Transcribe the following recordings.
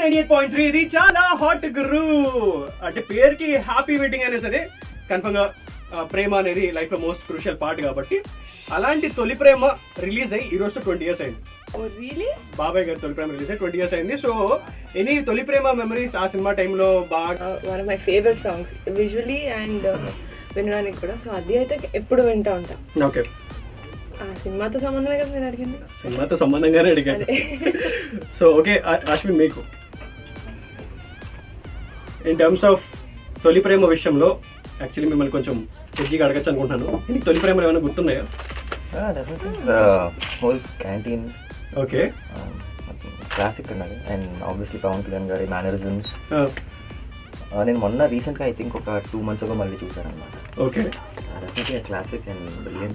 Nine eight point three ఇది చాలా hot గురు అంటే పేరుకి హ్యాపీ వెడ్డింగ్ అనే సరే కన్ఫర్మ్ గా ఆ, ప్రేమ అనేది లైఫ్ లో మోస్ట్ క్రూషియల్ పార్ట్ కాబట్టి అలాంటి తొలి ప్రేమ రిలీజ్ అయ్యి ఈ రోజు ట్వంటీ ఇయర్స్ అయింది ఓ రియలీ బాబాయ్ గారి తొలి ప్రేమ రిలీజ్ అయ్యి ట్వంటీ ఇయర్స్ అయింది so any Tholi Prema memories ఆ సినిమా టైంలో బాగా one of my favourite songs visually and వినడానికి కూడా సో అది అయితే ఎప్పుడు వింటా ఉంటా ఓకే ఆ సినిమాతో సంబంధమే కదా నేను అడిగింది సినిమాతో సంబంధంగానే అడిగాను సో ఓకే అశ్విన్ మీకు ఇన్ టర్మ్స్ ఆఫ్ తొలి ప్రేమ విషయంలో యాక్చువల్లీ మిమ్మల్ని కొంచెం ఎడ్జిగా అడగచ్చు అనుకుంటున్నాను నీకు తొలి ప్రేమలు ఏమైనా గుర్తున్నాయా హోల్ క్యాంటీన్ ఓకే క్లాసిక్ ఉండాలి అండ్ ఆబ్వియస్లీ పవన్ కళ్యాణ్ గారి మేనరిజమ్స్ నేను మొన్న రీసెంట్గా ఐ థింక్ ఒక టూ మంత్స్ అగో మళ్ళీ చూసాను అనమాట okay definitely classic and brilliant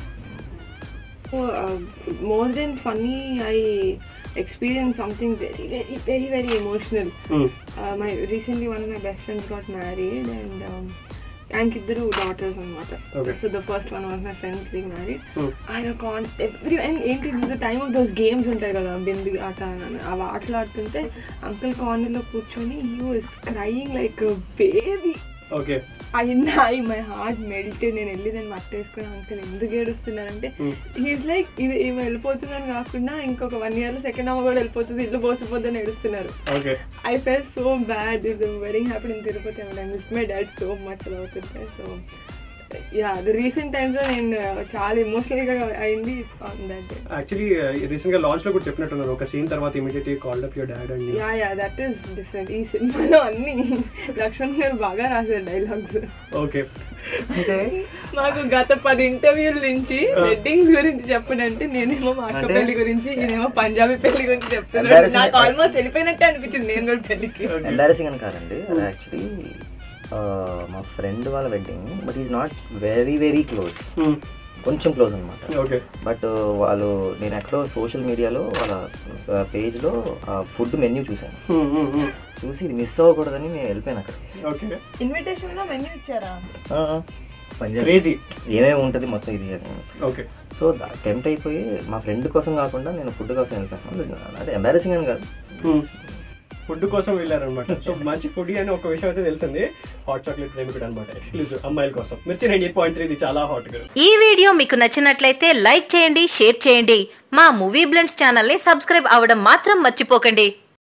more then funny I experience something very very very very emotional my recently one of my best friends got married and ఆయనకి ఇద్దరు daughters అనమాట Okay. So the first one was my friend being married Hmm. ఆయన కాన్ every and ఏంటి the time of those games ఉంటాయి కదా బింది ఆట అని అవి ఆటలు ఆడుతుంటే అంకుల్ కార్నర్లో కూర్చొని he was crying like baby okay I I my heart melted నేను వెళ్ళి దాన్ని పట్టేసుకుని అంకుల్ ఎందుకు ఏడుస్తున్నానంటే హీస్ లైక్ ఇది ఈమె వెళ్ళిపోతుందని కాకుండా ఇంకొక వన్ ఇయర్లో సెకండ్ అమ్మ కూడా వెళ్ళిపోతుంది ఇల్లు పోసిపోద్దని ఏడుస్తున్నారు okay I fell so bad ఇది wedding happy in Tirupati I miss my dad so much అలా అవుతుంటే సో యా ది రీసెంట్ టైమ్స్లో నేను చాలా ఎమోషనల్గా అయింది దట్ డే యాక్చువల్లీ రీసెంట్ గా లాంచ్ లో కూడా చెప్పినట్టున్నారు ఒక సీన్ తర్వాత immediate called up your dad and yeah yeah that is different ఈ సినిమాలో అన్ని లక్ష్మణ్ గారు బాగా రాశారు డైలాగ్స్ ఓకే అంటే మాకు గత పది ఇంటర్వ్యూల నుంచి వెడ్డింగ్స్ గురించి చెప్పడంటే నేనేమో మా అక్క అంటే- పెళ్లి గురించి నేనేమో పంజాబీ పెళ్లి గురించి చెప్తున్నాను Embarrassing- నాకు ఆల్మోస్ట్ వెళ్ళిపోయినట్టే అనిపించింది నేను కూడా పెళ్లికి ఎంబారసింగ్ అని కాదండి అది యాక్చువల్లీ మా ఫ్రెండ్ వాళ్ళ wedding but is not very very close కొంచెం క్లోజ్ అనమాట ఓకే బట్ వాళ్ళు నేను ఎక్కడో సోషల్ మీడియాలో వాళ్ళ పేజ్లో ఫుడ్ మెన్యూ చూశాను చూసి ఇది మిస్ అవ్వకూడదని నేను వెళ్ళిపోయాను అక్కడ ఓకే ఇన్విటేషన్ లో మెన్యూ ఇచ్చారా పంజాబ్ క్రేజీ ఏమేమి ఉంటుంది మొత్తం ఇది అని ఓకే సో టెంప్ట్ అయిపోయి మా ఫ్రెండ్ కోసం కాకుండా నేను ఫుడ్ కోసం వెళ్ళిపోయాను అంటే ఎంబారసింగ్ అని కాదు ఫుడ్ కోసం వెళ్ళారనమాట సో మంచి ఫుడ్ అని ఒక విషయం అయితే తెలిసింది హాట్ చాక్లెట్ ప్రేమికుడు అనమాట ఎక్స్క్లూజివ్ అమ్మాయిల కోసం మిర్చి నైన్ ఎయిట్ పాయింట్ త్రీ ఇది చాలా హాట్ గా ఈ వీడియో మీకు నచ్చినట్లయితే లైక్ చేయండి షేర్ చేయండి మా మూవీ బ్లెండ్స్ ఛానల్ని సబ్స్క్రైబ్ అవ్వడం మాత్రం మర్చిపోకండి